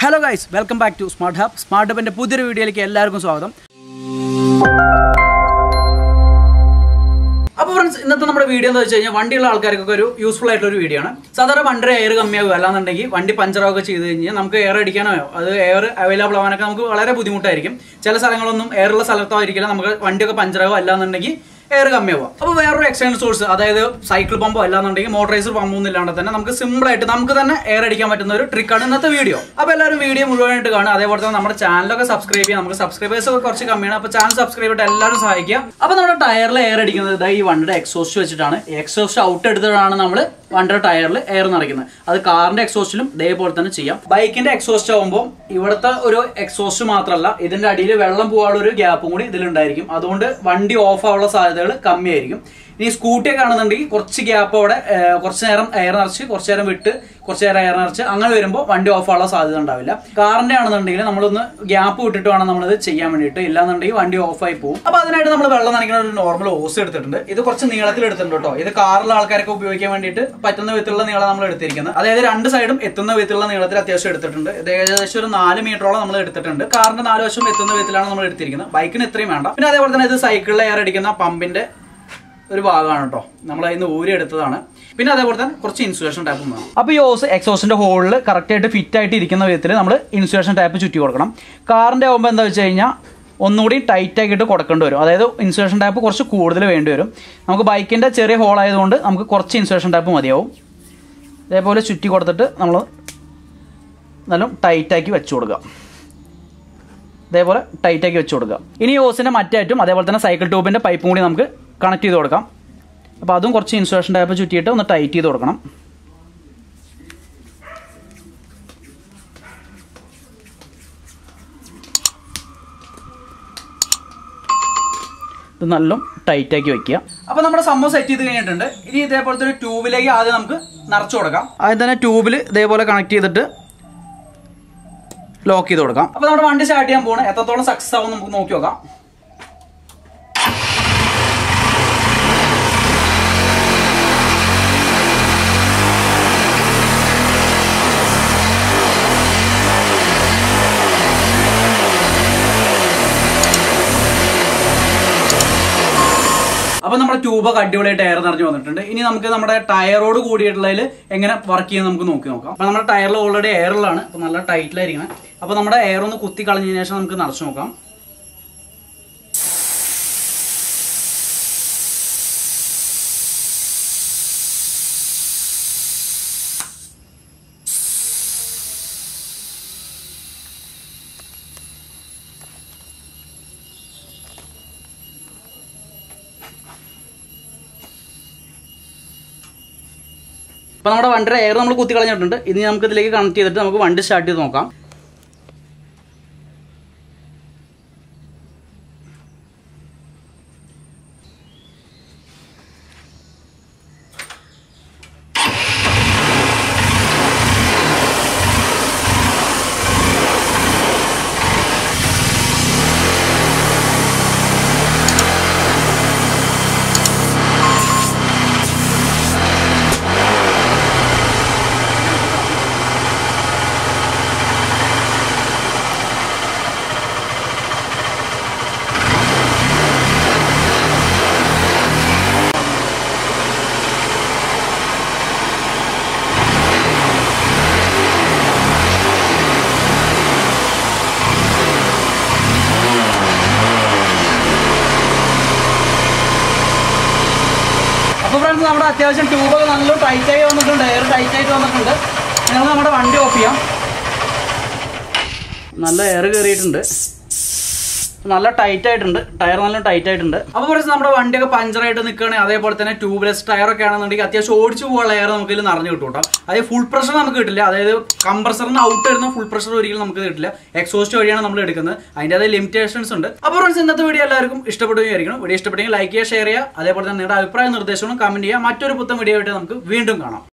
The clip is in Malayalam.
hello guys welcome back to smart hub smart ഹബിൻ്റെ പുതിയൊരു വീഡിയോയിലേക്ക് എല്ലാവർക്കും സ്വാഗതം അപ്പോൾ ഫ്രണ്ട്സ് ഇന്നത്തെ നമ്മുടെ വീഡിയോ എന്ന് വെച്ച് കഴിഞ്ഞാൽ വണ്ടിയുള്ള ആൾക്കാർക്കൊക്കെ ഒരു യൂസ്ഫുൾ ആയിട്ടുള്ള ഒരു വീഡിയോ ആണ് സാധാരണ വണ്ടിയുടെ എയർ കമ്മിയാകുക അല്ലാന്നുണ്ടെങ്കിൽ വണ്ടി പഞ്ചറാവുക ചെയ്ത് കഴിഞ്ഞാൽ നമുക്ക് എയർ അടിക്കാനോ അത് എയർ അവൈലബിൾ ആവാനൊക്കെ നമുക്ക് വളരെ ബുദ്ധിമുട്ടായിരിക്കും ചില സ്ഥലങ്ങളൊന്നും എയറുള്ള സ്ഥലത്തായിരിക്കില്ല നമുക്ക് വണ്ടിയൊക്കെ പഞ്ചറാവുക അല്ലാന്നുണ്ടെങ്കിൽ എയർ കമ്മിയാവുക അപ്പോൾ വേറൊരു എക്സ്റ്റേണൽ സോഴ്സ് അതായത് സൈക്കിൾ പമ്പോ അല്ലാന്നുണ്ടെങ്കിൽ മോട്ടറൈസർ പമ്പോ ഒന്നും ഇല്ലാണ്ട് തന്നെ നമുക്ക് സിമ്പിൾ ആയിട്ട് നമുക്ക് തന്നെ എയർ അടിക്കാൻ പറ്റുന്ന ഒരു ട്രിക്കാണ് ഇന്നത്തെ വീഡിയോ അപ്പോൾ എല്ലാവരും വീഡിയോ മുഴുവനായിട്ട് കാണുക അതേപോലെ തന്നെ നമ്മുടെ ചാനലൊക്കെ സബ്സ്ക്രൈബ് ചെയ്യാം നമുക്ക് സബ്സ്ക്രൈബേഴ്സ് ഒക്കെ കുറച്ച് കമ്മിയാണ് അപ്പോൾ ചാനൽ സബ്സ്ക്രൈബ് ചെയ്തിട്ട് എല്ലാവരും സഹായിക്കുക അപ്പോൾ നമ്മുടെ ടയറിൽ എയർ അടിക്കുന്നത് ഇതാ ഈ വണ്ടിയുടെ എക്സോസ്റ്റ് വെച്ചിട്ടാണ് എക്സോസ്റ്റ് ഔട്ട് എടുത്തിട്ടാണ് നമ്മൾ വണ്ടിയുടെ ടയറിൽ എയർ നിറയ്ക്കുന്നത് അത് കാറിന്റെ എക്സോസ്റ്റിലും ഇതേപോലെ തന്നെ ചെയ്യാം ബൈക്കിന്റെ എക്സോസ്റ്റ് ആകുമ്പോൾ ഇവിടുത്തെ ഒരു എക്സോസ്റ്റ് മാത്രമല്ല ഇതിന്റെ അടിയിൽ വെള്ളം പോകാനുള്ള ഒരു ഗ്യാപ്പും കൂടി ഇതിലുണ്ടായിരിക്കും അതുകൊണ്ട് വണ്ടി ഓഫ് ആവാനുള്ള സാധ്യതകൾ കമ്മിയായിരിക്കും ഇനി സ്കൂട്ടിയൊക്കെ ആണെന്നുണ്ടെങ്കിൽ കുറച്ച് ഗ്യാപ്പ് അവിടെ ഏഹ്, കുറച്ച് നേരം എയർ നിറച്ച് കുറച്ച് നേരം വിട്ട് കുറച്ച് നേരം എയർ നിറച്ച് അങ്ങനെ വരുമ്പോൾ വണ്ടി ഓഫ് ആവാനുള്ള സാധ്യത ഉണ്ടാവില്ല കാറിന്റെ ആണെന്നുണ്ടെങ്കിൽ നമ്മളൊന്ന് ഗ്യാപ്പ് വിട്ടിട്ട് വേണം നമ്മളിത് ചെയ്യാൻ വേണ്ടിയിട്ട് ഇല്ലാന്നുണ്ടെങ്കിൽ വണ്ടി ഓഫ് ആയി പോകും അപ്പൊ അതിനായിട്ട് നമ്മൾ വെള്ളം നനയ്ക്കുന്ന ഒരു നോർമൽ ഓസ് എടുത്തിട്ടുണ്ട് ഇത് കുറച്ച് നീളത്തിൽ എടുത്തിട്ടുണ്ട് കേട്ടോ ഇത് കാറിലെ ആൾക്കാരൊക്കെ ഉപയോഗിക്കാൻ വേണ്ടിയിട്ട് പറ്റുന്ന വിധത്തിലുള്ള നീളം നമ്മൾ എടുത്തിരിക്കുന്നത് അതായത് രണ്ട് സൈഡും എത്തുന്ന വിധത്തിലുള്ള നീളത്തിൽ അത്യാവശ്യം എടുത്തിട്ടുണ്ട് ഇത് ഏകദേശം ഒരു നാല് മീറ്ററോളം നമ്മൾ എടുത്തിട്ടുണ്ട് കാറിന്റെ നാല് വശം എത്തുന്ന വിധത്തിലാണ് നമ്മൾ എടുത്തിരിക്കുന്നത് ബൈക്കിന് ഇത്രയും വേണ്ട പിന്നെ അതേപോലെ തന്നെ ഇത് സൈക്കിളിൽ എയർ അടിക്കുന്ന പമ്പിന്റെ ഒരു ഭാഗമാണ് കേട്ടോ നമ്മൾ അതിന് ഊരി എടുത്തതാണ് പിന്നെ അതേപോലെ തന്നെ കുറച്ച് ഇൻസുലേഷൻ ടാപ്പും വേണം അപ്പോൾ ഈ ഓസ് എക്സോസിന്റെ ഹോളിൽ കറക്റ്റ് ആയിട്ട് ഫിറ്റ് ആയിട്ട് ഇരിക്കുന്ന വിധത്തിൽ നമ്മൾ ഇൻസുലേഷൻ ടാപ്പ് ചുറ്റി കൊടുക്കണം കാറിന്റെ ആകുമ്പോൾ എന്താ വെച്ച് കഴിഞ്ഞാൽ ഒന്നുകൂടി ടൈറ്റ് ആക്കിയിട്ട് കൊടുക്കേണ്ടി വരും അതായത് ഇൻസുലേഷൻ ടാപ്പ് കുറച്ച് കൂടുതൽ വേണ്ടി വരും നമുക്ക് ബൈക്കിന്റെ ചെറിയ ഹോൾ ആയതുകൊണ്ട് നമുക്ക് കുറച്ച് ഇൻസുലേഷൻ ടാപ്പ് മതിയാവും ഇതേപോലെ ചുറ്റി കൊടുത്തിട്ട് നമ്മൾ നല്ല ടൈറ്റാക്കി വെച്ച് കൊടുക്കുക ഇതേപോലെ ടൈറ്റാക്കി വെച്ച് കൊടുക്കുക ഇനി ഈ ഓസിന്റെ മറ്റേറ്റും അതേപോലെ തന്നെ സൈക്കിൾ ട്യൂബിന്റെ പൈപ്പും കൂടി നമുക്ക് കണക്ട് ചെയ്ത് കൊടുക്കാം അപ്പോൾ അതും കുറച്ച് ഇൻസുലേഷൻ ടാപ്പ് ചുറ്റിയിട്ട് ഒന്ന് ടൈറ്റ് ചെയ്ത് കൊടുക്കണം ഇത് നല്ല ടൈറ്റാക്കി വെക്കുക അപ്പോൾ നമ്മുടെ സംഭവം സെറ്റ് ചെയ്ത് കഴിഞ്ഞിട്ടുണ്ട് ഇനി ഇതേപോലത്തെ ഒരു ട്യൂബിലേക്ക് ആദ്യം നമുക്ക് നിറച്ചു കൊടുക്കാം ആദ്യം തന്നെ ട്യൂബിൽ ഇതേപോലെ കണക്ട് ചെയ്തിട്ട് ലോക്ക് ചെയ്ത് കൊടുക്കാം അപ്പോൾ നമ്മുടെ വണ്ടി സ്റ്റാർട്ട് ചെയ്യാൻ പോകണം എത്രത്തോളം സക്സസ് ആവും നമുക്ക് നോക്കി നോക്കാം അപ്പൊ നമ്മുടെ ട്യൂബൊക്കെ അടിപൊളിയായിട്ട് എയർ നിറഞ്ഞു വന്നിട്ടുണ്ട് ഇനി നമുക്ക് നമ്മുടെ ടയറോട് കൂടിയിട്ടുള്ളതിൽ എങ്ങനെ വർക്ക് ചെയ്യുന്നത് നമുക്ക് നോക്കി നോക്കാം അപ്പൊ നമ്മുടെ ടയറിൽ ഓൾറെഡി എയറിലാണ് അപ്പൊ നല്ല ടൈറ്റിലായിരിക്കണം അപ്പൊ നമ്മുടെ എയർ ഒന്ന് കുത്തി കളഞ്ഞതിന് ശേഷം നമുക്ക് നിറച്ചു നോക്കാം അപ്പൊ നമ്മുടെ വണ്ടിയുടെ എയർ നമ്മൾ കുത്തി കളഞ്ഞിട്ടുണ്ട് ഇനി നമുക്ക് ഇതിലേക്ക് കണക്ട് ചെയ്തിട്ട് നമുക്ക് വണ്ടി സ്റ്റാർട്ട് ചെയ്ത് നോക്കാം അപ്പൊ ഫ്രണ്ട്സ് നമ്മുടെ അത്യാവശ്യം ട്യൂബൊക്കെ നല്ല ടൈറ്റ് ആയി വന്നിട്ടുണ്ട് എയർ ടൈറ്റ് ആയിട്ട് വന്നിട്ടുണ്ട് ഞങ്ങൾ നമ്മുടെ വണ്ടി ഓഫ് ചെയ്യാം നല്ല എയർ കയറിയിട്ടുണ്ട് നല്ല ടൈറ്റ് ആയിട്ടുണ്ട് ടയർ നല്ല ടൈറ്റ് ആയിട്ടുണ്ട് അപ്പോൾ കുറച്ച് നമ്മുടെ വണ്ടിയൊക്കെ പഞ്ചറായിട്ട് നിൽക്കുകയാണെങ്കിൽ അതേപോലെ തന്നെ ട്യൂബ്ലെസ് ടയറൊക്കെ ആണെന്നുണ്ടെങ്കിൽ അത്യാവശ്യം ഓടിച്ചു പോകാനുള്ള എയർ നമുക്ക് ഇതിൽ നിറഞ്ഞു കിട്ടും കേട്ടോ അതായത് ഫുൾ പ്രഷർ നമുക്ക് കിട്ടില്ല അതായത് കംപ്രസറിന് ഔട്ട് വരുന്ന ഫുൾ പ്രഷർ ഒരിക്കലും നമുക്ക് കിട്ടില്ല എക്സോസ്റ്റ് വഴിയാണ് നമ്മൾ എടുക്കുന്നത് അതിൻ്റെ അതേ ലിമിറ്റേഷൻസ് ഉണ്ട് അപ്പോൾ ഫ്രണ്ട്സ് ഇന്നത്തെ വീഡിയോ എല്ലാവർക്കും ഇഷ്ടപ്പെട്ടു വിചാരിക്കണം വീഡിയോ ഇഷ്ടപ്പെട്ടെങ്കിൽ ലൈക്ക് ചെയ്യുക ഷെയർ ചെയ്യുക അതേപോലെ തന്നെ നിങ്ങളുടെ അഭിപ്രായ നിർദ്ദേശങ്ങളും കമന്റ് ചെയ്യുക മറ്റൊരു പുത്തൻ വീഡിയോ ആയിട്ട് നമുക്ക് വീണ്ടും കാണാം